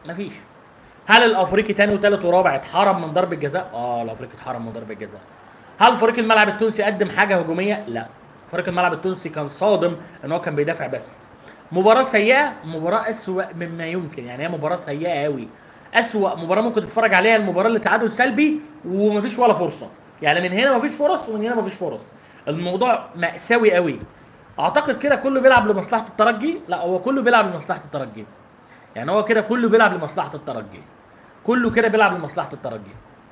مفيش هل الافريقي تاني وتالت ورابع اتحرم من ضربه جزاء؟ اه الافريقي اتحرم من ضربه جزاء. هل فريق الملعب التونسي قدم حاجه هجوميه؟ لا. فريق الملعب التونسي كان صادم ان هو كان بيدافع بس. مباراه سيئه، مباراه اسوأ مما يمكن، يعني هي مباراه سيئه قوي. اسوأ مباراه ممكن تتفرج عليها المباراه اللي تعادل سلبي ومفيش ولا فرصه. يعني من هنا مفيش فرص ومن هنا مفيش فرص. الموضوع مأساوي قوي. اعتقد كده كله بيلعب لمصلحه الترجي؟ لا هو كله بيلعب لمصلحه الترجي. يعني هو كده كله بيلعب لمصلحه الترجي. كله كده بيلعب لمصلحه الترجي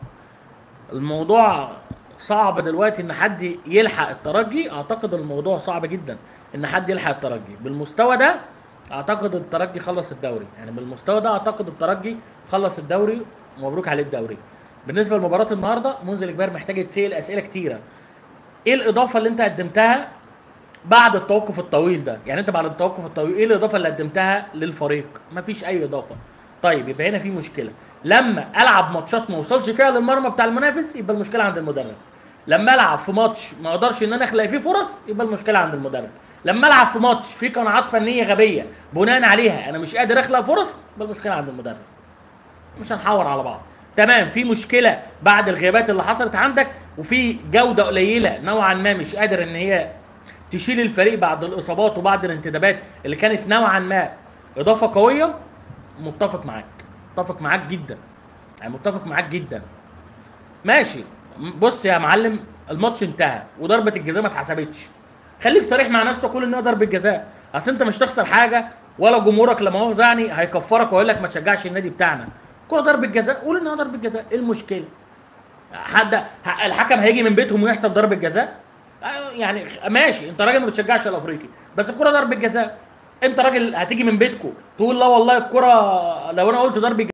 الموضوع صعب دلوقتي ان حد يلحق الترجي اعتقد الموضوع صعب جدا ان حد يلحق الترجي بالمستوى ده اعتقد الترجي خلص الدوري يعني بالمستوى ده اعتقد الترجي خلص الدوري ومبروك عليه الدوري بالنسبه لمباراه النهارده منذر الكبير محتاج يتسال اسئله كتيره ايه الاضافه اللي انت قدمتها بعد التوقف الطويل ده يعني انت بعد التوقف الطويل ايه الاضافه اللي قدمتها للفريق مفيش اي اضافه طيب يبقى هنا في مشكله لما العب ماتشات ما اوصلش فيها للمرمى بتاع المنافس يبقى المشكله عند المدرب لما العب في ماتش ما اقدرش ان انا اخلق فيه فرص يبقى المشكله عند المدرب لما العب في ماتش فيه قناعات فنيه غبيه بناء عليها انا مش قادر اخلق فرص يبقى المشكله عند المدرب مش هنحور على بعض تمام في مشكله بعد الغيابات اللي حصلت عندك وفي جوده قليله نوعا ما مش قادر ان هي تشيل الفريق بعد الاصابات وبعد الانتدابات اللي كانت نوعا ما اضافه قويه متفق معاك متفق معاك جدا يعني متفق معاك جدا ماشي بص يا معلم الماتش انتهى وضربه الجزاء ما اتحسبتش خليك صريح مع نفسك قول ان هي ضربه جزاء اصل انت مش تخسر حاجه ولا جمهورك لا مؤاخذه يعني هيكفرك ويقول لك ما تشجعش النادي بتاعنا كره ضربه جزاء قول انها ضربه جزاء ايه المشكله حد الحكم هيجي من بيتهم ويحسب ضربه جزاء آه، يعني ماشي انت راجل ما بتشجعش الافريقي بس الكره ضربه جزاء انت راجل هتيجي من بيتكم تقول لا والله الكره لو انا قلت ضربه